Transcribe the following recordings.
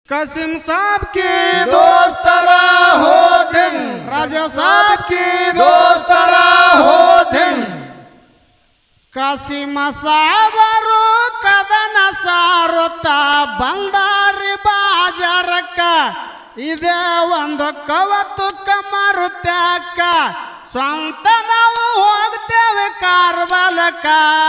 कसिम साहब की दोस्तरा हो दिन राजा साहब की दोस्तरा हो दिन ಕಾಸಿಮ ಸಾವರು ಕದನ ಸಾರುತ್ತ ಬಂದಾರಿ ಬಾಜಾರಕ್ಕ ಇದೇ ಒಂದು ಕವತುಕ ಮರುತ್ಯಾಕ ಸ್ವಂತ ನಾವು ಹೋಗ್ತೇವೆ ಕಾರ್ಬಲಕ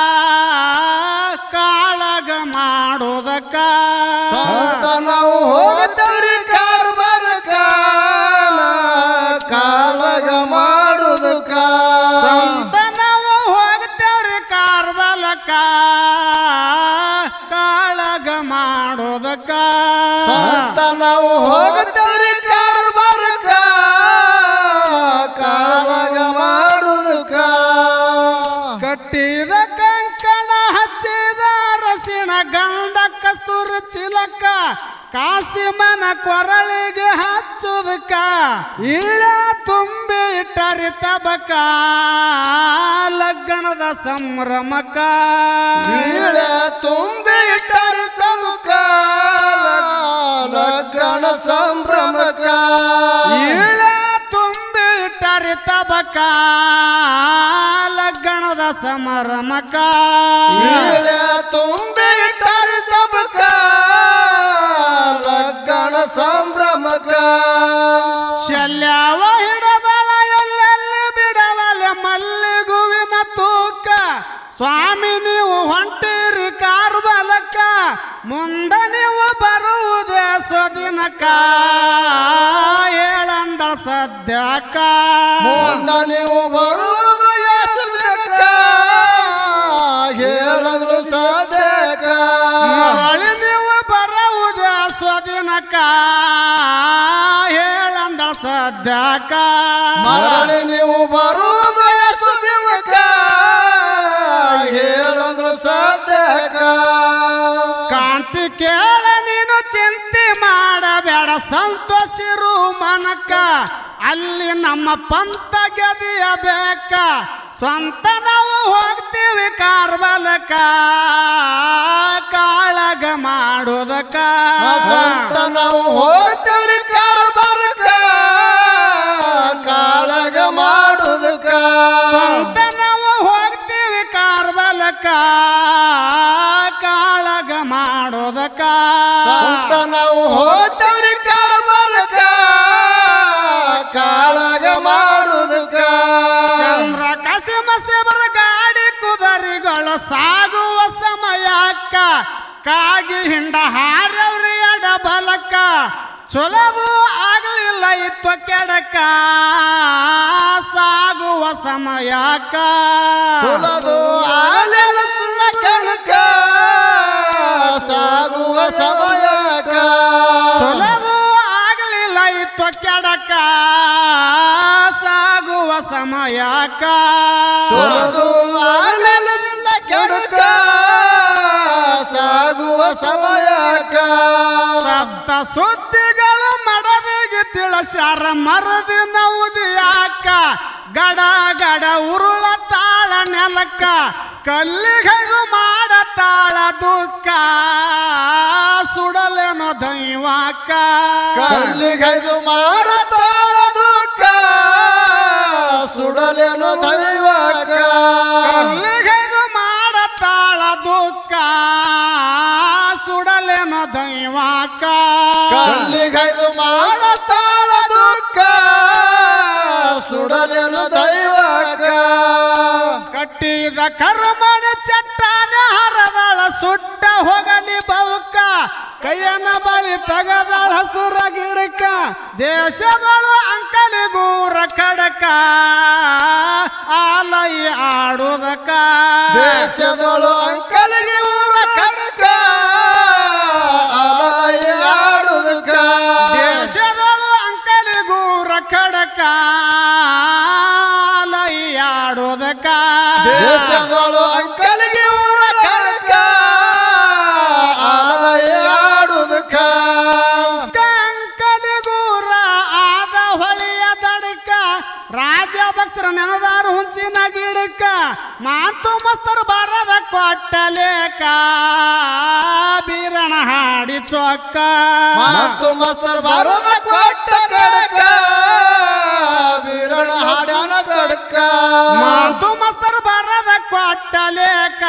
ಕಾಳಗ ಮಾಡೋದಕ್ಕ ಸ್ವಂತ ನಾವು ಹೋಗ್ತೇವ್ರಿ ಕಾರ್ಬಾರಕ ಕಾಳಗ ಮಾಡುದಕ್ಕ ಸ್ವಂತ ನಾವು ಹೋಗ್ತೇವ್ರಿ ಕಾರ್ಬಲಕ ಕಾಳಗ ಮಾಡೋದಕ್ಕ ಸ್ವಂತ ನಾವು ಹೋಗ್ತೇವ್ರಿ ಕಾರ್ಬಾರಕ ಕಾಳಗ ಮಾಡುದಕ್ಕ ಕಟ್ಟಿದ ಕಂಕಣ ಹಚ್ಚಿದ ರಸಿಣ ಗಂಧ ಕಸ್ತೂರಿ ಚಿಲಕ ಕಾಸಿಮನ ಕೊರಳಿಗೆ ಹಚ್ಚುದಕ್ಕ ಇಳ ತುಂಬಿ ಇಟ್ಟರಿ ತಬಕ ಲಗ್ನದ ಸಂಭ್ರಮಕ ನೀಳ ತುಂಬಿ ಇಟ್ಟರು ಸಮುಖ ಲಗ್ನ ಸಂಭ್ರಮಕ ಇಳ ತುಂಬಿ ಇಟ್ಟರಿ ತಬಕ ಲಗ್ನದ ಸಮರಮಕ ನೀಳ ತುಂಬಿ ಇಟ್ಟರು ಸಮುಖ ಲಗ್ನ ಸಂಭ್ರಮಕ ಶಲ್ಯವ ಹಿಡದಳ ಎಲ್ಲೆಲ್ಲಿ ಬಿಡವಲೆ ಮಲ್ಲಿಗುವಿನ ತೂಕ ಸ್ವಾಮಿ ನೀವು ಹೊಂಟಿರಿ ಕಾರ್ಬಲಕ ಮುಂದ ನೀವು ಬರುವುದೇ ಸದಿನಕ ಹೇಳಂದ ಸದ್ಯಕ ಮುಂದ ನೀವು ಬರುವುದು ಯಶಸ್ಸಕ್ಕ ಹೇಳಲು ಸಾಧ್ಯಕ ಮರಳಿ ನೀವು ಬರುವುದೇ ಸ್ವದಿನಕ ಹೇಳಂದ ಸದ್ಯಕ ಮರಳಿ ನೀವು ಬರುವುದು ಯಶಸ್ಸಕ್ಕ ಹೇಳಲು ಸಾಧ್ಯಕ ಕಾಂತಿ ಕೇಳ ನೀನು ಚಿಂತೆ ಮಾಡಬೇಡ ಸಂತೋಷಿರು ಮನಕ ಅಲ್ಲಿ ನಮ್ಮ ಪಂಥ ಗೆದಿಯಬೇಕ ಸ್ವಂತ ನಾವು ಹೋಗ್ತೀವಿ ಕಾರ್ಬಲಕ ಕಾಳಗ ಮಾಡೋದಕ್ಕ ಸ್ವಂತ ನಾವು ಹೋಗ್ತೇವ್ರಿ ಕಾರ್ಬಾರಕ ಕಾಳಗ ಮಾಡುದಕ್ಕ ಸ್ವಂತ ನಾವು ಹೋಗ್ತೀವಿ ಕಾರ್ಬಲಕ ಕಾಳಗ ಮಾಡೋದಕ್ಕ ಸ್ವಂತ ನಾವು ಹೋಗ್ತೇವ್ರಿ ಕಾರ್ಬಾರಕ ಕಾಳಗ ಮಾಡುದಕ್ಕ ಚಂದ್ರ ಕಸಿಮ ಶಿವರ ಗಾಡಿ ಕುದರಿಗಳು ಸಾಗುವ ಸಮಯಕ್ಕ ಕಾಗಿ ಹಿಂಡ ಹಾರವ್ರಿ ಎಡ ಬಲಕ್ಕ ಚೊಲವು ಆಗ್ಲಿಲ್ಲ ಇತ್ತು ಕೆಡಕ ಸಾಗುವ ಸಮಯಕ್ಕ ಸುಲದು ಆಲೆಲ ಸುಲ್ಲ ಕಣಕ ಸಾಗುವ ಸಮಯಕ ಚೊಲವು ಆಗ್ಲಿಲ್ಲ ಇತ್ತು ಕೆಡಕ ಸಾಗುವ ಸಮಯಕ್ಕ ಸುಲದು ಆಲೆಲ ಸುಲ್ಲ ಕಣಕ ಸಾಗುವ ಸಮಯಕ ಸತ್ತ ಸುದ್ದಿಗಳು ಮಡದಿಗೆ ತಿಳಿಸ್ಯಾರ ಮರದಿನ ಉದಿಯಾಕ ಗಡ ಗಡ ಉರುಳ ತಾಳ ನೆಲಕ್ಕ ಕಲ್ಲಿಗೈದು ಮಾಡ ತಾಳ ದುಃಖ ಸುಡಲೇನೋ ದೈವಾಕ ಕಲ್ಲಿಗೈದು ಮಾಡತಾಳ ದುಃಖ ಸುಡಲೇನು ದೈವಕ ಕಲ್ಲಿಗೈದು ಮಾಡ ತಾಳ ದುಃಖ ಸುಡಲೇನೋ ದೈವಾಕ ಕಲ್ಲಿಗೈದು ಮಾಡತಾಳ ದುಃಖ ಸುಡಲೇನು ದೈವಕ ಕಟ್ಟಿದ ಕರ್ಮಣ ಚಟ್ಟಾನ ಹರದಳ ಸುಟ್ಟ ಹೋಗಲಿ ಬೌಕ ಕೈಯನ ಬಳಿ ತಗದಳ ಹಸುರ ಗಿಡಕ ದೇಶಗಳು ಅಂಕಲಿಗೂರ ಕಡಕ ಆಲೈ ಆಡುದಕ ದೇಶದಳು ಅಂಕಲಿಗೆ ಊರ ಕಡಕ ಅಲಯ ಆಡುದಕ ದೇಶಗಳು ಅಂಕಲಿಗೂರ ಕಡಕ ಆಲೈ ಆಡುದಕ ದೇಶದಳು ಅಂಕಲಿಗೆ ಊರ ಕಡಕ ಅಲಯ ಆಡುದಕ ಕಂಕಲಿಗೂರ ಆದ ಹೊಳೆಯ ದಡಕ ರಾಜಭಕ್ಸರ ನೆನದಾರು ಹುಂಚಿನ ಗಿಡಕ ಮಾತು ಮಸ್ತರು ಬರದ ಕೊಟ್ಟಲೇಕ ಬೀರಣ ಹಾಡಿ ಚೊಕ್ಕ ಮತ್ತು ಮಸ್ತರ್ ಬಾರದ ಕೊಟ್ಟ ಕಡಕ ವೀರಣ ಹಾಡ್ಯಾನ ಕಡಕ ಮಾತು ಮಸ್ತರ್ ಬರದ ಕೊಟ್ಟ ಲೇಕ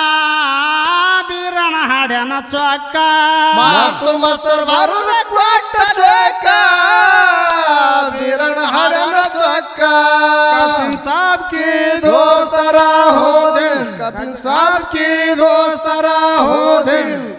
ಬೀರಣ ಹಾಡ್ಯಾನ ಚೊಕ್ಕ ಮತ್ತು ಮಸ್ತರ್ ಬಾರದ ಕೊಟ್ಟ ಚೊಕ್ಕ ವೀರಣ ಹಾಡ್ಯಾನ ಚೊಕ್ಕ ಕಸಿಂ ಸಾಬ್ ಕಿ दोस्तारा हो दिन कपिल साहब की दोस्तारा हो दिन